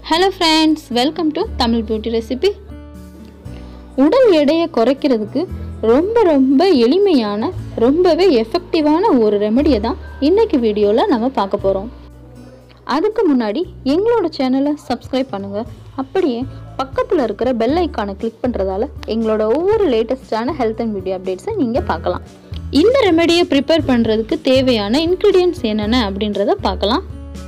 hello friends welcome to Tamil beauty recipe உடல் எடையை குறைக்கிறதுக்கு ரொம்ப ரொம்ப எளிமையான ரொம்பவே எஃபெக்டிவான ஒரு ரெமெடியை தான் இன்னைக்கு வீடியோவில் நம்ம பார்க்க போகிறோம் அதுக்கு முன்னாடி எங்களோட சேனலை சப்ஸ்கிரைப் பண்ணுங்கள் அப்படியே பக்கத்தில் இருக்கிற பெல் ஐக்கானை கிளிக் பண்ணுறதால எங்களோட ஒவ்வொரு லேட்டஸ்டான ஹெல்த் அண்ட் பியூட்டி அப்டேட்ஸை நீங்கள் பார்க்கலாம் இந்த ரெமெடியை ப்ரிப்பேர் பண்ணுறதுக்கு தேவையான இன்க்ரீடியன்ட்ஸ் என்னென்ன அப்படின்றத பார்க்கலாம்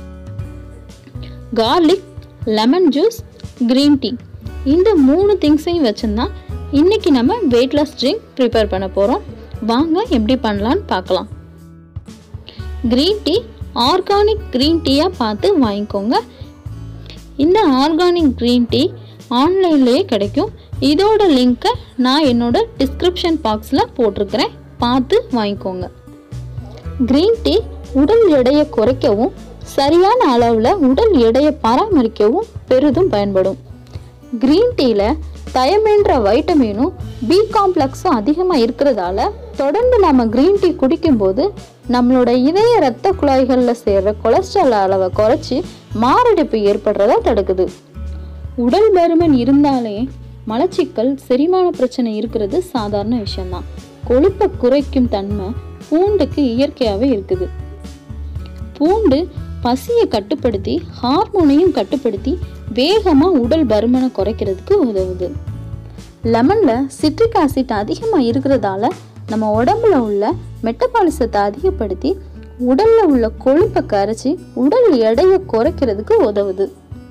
garlic lemon juice green tea இந்த மூணு திங்ஸையும் வச்சுருந்தான் இன்றைக்கி நம்ம வெயிட் லாஸ் ட்ரிங்க் ப்ரிப்பேர் பண்ண போகிறோம் வாங்க எப்படி பண்ணலான்னு பார்க்கலாம் க்ரீன் டீ ஆர்கானிக் க்ரீன் டீயாக பார்த்து வாங்கிக்கோங்க இந்த ஆர்கானிக் க்ரீன் டீ ஆன்லைன்லேயே கிடைக்கும் இதோட லிங்க்கை நான் என்னோட டிஸ்கிரிப்ஷன் பாக்ஸில் போட்டிருக்கிறேன் பார்த்து வாங்கிக்கோங்க க்ரீன் டீ உடல் எடையை குறைக்கவும் சரியான அளவில் உடல் எடையை பராமரிக்கவும் பெரிதும் பயன்படும் க்ரீன் டீயில் தயமென்ற வைட்டமினும் பி காம்ப்ளெக்ஸும் அதிகமாக இருக்கிறதால தொடர்ந்து நம்ம க்ரீன் டீ குடிக்கும்போது நம்மளோட இதய இரத்த குழாய்களில் சேர்ற கொலஸ்ட்ரால் அளவை குறைச்சி மாரடைப்பு ஏற்படுறத தடுக்குது உடல் பருமன் இருந்தாலே மலச்சிக்கல் செரிமான பிரச்சனை இருக்கிறது சாதாரண விஷயம்தான் கொழுப்பை குறைக்கும் தன்மை பூண்டுக்கு இயற்கையாகவே இருக்குது பூண்டு பசியை கட்டுப்படுத்தி ஹார்மோனையும் கட்டுப்படுத்தி வேகமாக உடல் பருமனை குறைக்கிறதுக்கு உதவுது லெமனில் சிட்ரிக் ஆசிட் அதிகமாக இருக்கிறதால நம்ம உடம்புல உள்ள மெட்டபாலிசத்தை அதிகப்படுத்தி உடல்ல உள்ள கொழுப்பை கரைச்சி உடல் எடையை குறைக்கிறதுக்கு உதவுது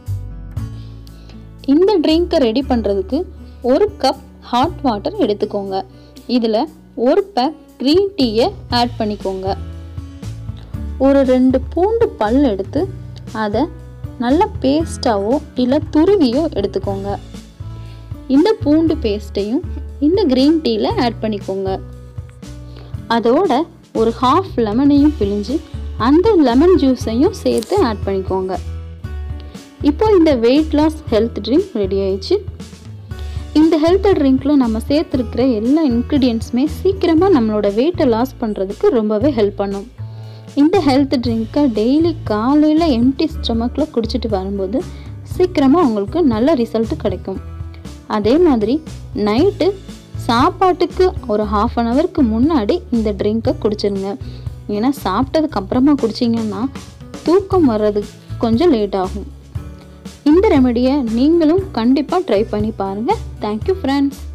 இந்த ட்ரிங்கை ரெடி பண்ணுறதுக்கு ஒரு கப் ஹாட் வாட்டர் எடுத்துக்கோங்க இதில் ஒரு பேக் க்ரீன் டீயை ஆட் பண்ணிக்கோங்க ஒரு ரெண்டு பூண்டு பல் எடுத்து அதை நல்ல பேஸ்ட்டாவோ இல்லை துருவியோ எடுத்துக்கோங்க இந்த பூண்டு பேஸ்ட்டையும் இந்த க்ரீன் டீயில் ஆட் பண்ணிக்கோங்க அதோட ஒரு ஹாஃப் லெமனையும் பிழிஞ்சு அந்த லெமன் ஜூஸையும் சேர்த்து ஆட் பண்ணிக்கோங்க இப்போ இந்த weight loss health drink ready ஆயிடுச்சு இந்த ஹெல்த் ட்ரிங்க்கில் நம்ம சேர்த்துருக்கிற எல்லா இன்க்ரீடியன்ட்ஸுமே சீக்கிரமாக நம்மளோட வெயிட்டை லாஸ் பண்ணுறதுக்கு ரொம்பவே ஹெல்ப் பண்ணும் இந்த ஹெல்த் ட்ரிங்க்கை டெய்லி காலையில் எம்டி ஸ்டொமக்கில் குடிச்சிட்டு வரும்போது சீக்கிரமாக உங்களுக்கு நல்ல ரிசல்ட் கிடைக்கும் அதே மாதிரி நைட்டு சாப்பாட்டுக்கு ஒரு ஹாஃப் அன் ஹவருக்கு முன்னாடி இந்த ட்ரிங்க்கை குடிச்சிருங்க ஏன்னா சாப்பிட்டதுக்கு அப்புறமா குடிச்சிங்கன்னா தூக்கம் வர்றதுக்கு கொஞ்சம் லேட் ஆகும் இந்த ரெமெடியை நீங்களும் கண்டிப்பாக ட்ரை பண்ணி பாருங்கள் தேங்க்யூ ஃப்ரெண்ட்ஸ்